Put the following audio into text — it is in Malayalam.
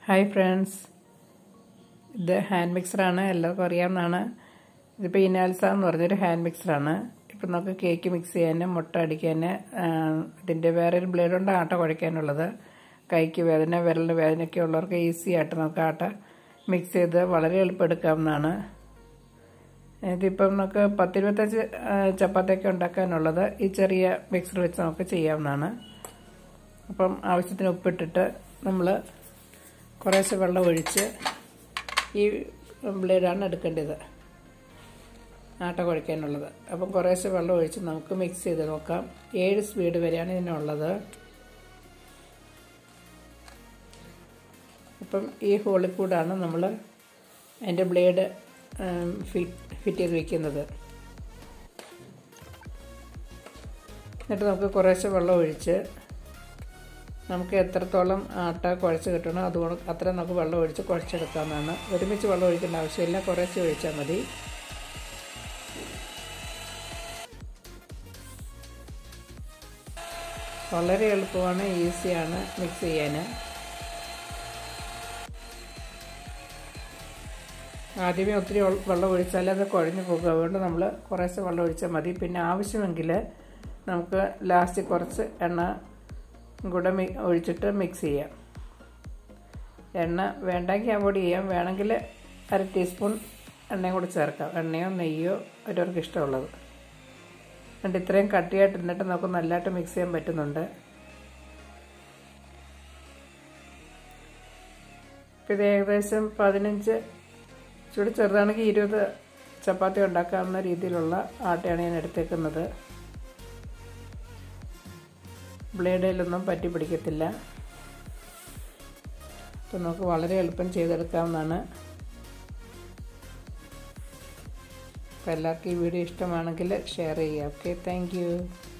ഹായ് ഫ്രണ്ട്സ് ഇത് ഹാൻഡ് മിക്സറാണ് എല്ലാവർക്കും അറിയാവുന്നതാണ് ഇതിപ്പോൾ ഇനാൽസ എന്ന് പറഞ്ഞൊരു ഹാൻഡ് മിക്സറാണ് ഇപ്പം നമുക്ക് കേക്ക് മിക്സ് ചെയ്യാൻ മുട്ട അടിക്കാൻ ഇതിൻ്റെ വേറൊരു ബ്ലേഡ് കൊണ്ട് ആട്ട കുഴയ്ക്കാനുള്ളത് കൈക്ക് വേദന വിരലിന് വേദനയൊക്കെ ഉള്ളവർക്ക് ഈസി ആയിട്ട് നമുക്ക് ആട്ട മിക്സ് ചെയ്ത് വളരെ എളുപ്പം എടുക്കാവുന്നതാണ് ഇതിപ്പം നമുക്ക് പത്തിരുപത്തഞ്ച് ചപ്പാത്തിയൊക്കെ ഉണ്ടാക്കാനുള്ളത് ഈ ചെറിയ മിക്സർ വെച്ച് നമുക്ക് ചെയ്യാവുന്നതാണ് അപ്പം ആവശ്യത്തിന് ഉപ്പിട്ടിട്ട് നമ്മൾ കുറേശ്ശെ വെള്ളം ഒഴിച്ച് ഈ ബ്ലേഡാണ് എടുക്കേണ്ടത് ആട്ട കുഴയ്ക്കാനുള്ളത് അപ്പം കുറേശ്ശെ വെള്ളം ഒഴിച്ച് നമുക്ക് മിക്സ് ചെയ്ത് നോക്കാം ഏഴ് സ്പീഡ് വരെയാണ് ഇതിനുള്ളത് അപ്പം ഈ ഹോളിൽ കൂടാണ് നമ്മൾ അതിൻ്റെ ബ്ലേഡ് ഫിറ്റ് ഫിറ്റ് ചെയ്ത് വെക്കുന്നത് എന്നിട്ട് നമുക്ക് കുറേശ്ശെ വെള്ളം ഒഴിച്ച് നമുക്ക് എത്രത്തോളം ആട്ട കുഴച്ച് കിട്ടണോ അതുകൊണ്ട് അത്ര നമുക്ക് വെള്ളം ഒഴിച്ച് കുഴച്ചെടുക്കാവുന്നതാണ് ഒരുമിച്ച് വെള്ളം ഒഴിക്കേണ്ട ആവശ്യമില്ല കുറേശ്ശെ ഒഴിച്ചാൽ മതി വളരെ എളുപ്പമാണ് ഈസിയാണ് മിക്സ് ചെയ്യാൻ ആദ്യമേ ഒത്തിരി വെള്ളം ഒഴിച്ചാൽ അത് കുഴഞ്ഞു പോകും അതുകൊണ്ട് നമ്മൾ കുറേശ്ശെ വെള്ളം ഒഴിച്ചാൽ മതി പിന്നെ ആവശ്യമെങ്കിൽ നമുക്ക് ലാസ്റ്റ് കുറച്ച് എണ്ണ കൂടെ മി ഒഴിച്ചിട്ട് മിക്സ് ചെയ്യാം എണ്ണ വേണ്ടെങ്കിൽ അവോയ്ഡ് ചെയ്യാം വേണമെങ്കിൽ അര ടീസ്പൂൺ എണ്ണയും കൂടി ചേർക്കാം എണ്ണയോ നെയ്യോ അവരവർക്ക് ഇഷ്ടമുള്ളത് എന്നിട്ട് ഇത്രയും കട്ടിയായിട്ട് ഇരുന്നിട്ട് നമുക്ക് നല്ലതായിട്ട് മിക്സ് ചെയ്യാൻ പറ്റുന്നുണ്ട് ഇപ്പം ഇത് ഏകദേശം പതിനഞ്ച് ചൂട് ചെറുതാണെങ്കിൽ ഇരുപത് ചപ്പാത്തി ഉണ്ടാക്കാവുന്ന രീതിയിലുള്ള ആട്ടയാണ് ഞാൻ എടുത്തേക്കുന്നത് ബ്ലേഡിലൊന്നും പറ്റി പിടിക്കത്തില്ല അപ്പം നമുക്ക് വളരെ എളുപ്പം ചെയ്തെടുക്കാവുന്നതാണ് അപ്പോൾ എല്ലാവർക്കും ഈ വീഡിയോ ഇഷ്ടമാണെങ്കിൽ ഷെയർ ചെയ്യുക ഓക്കെ താങ്ക്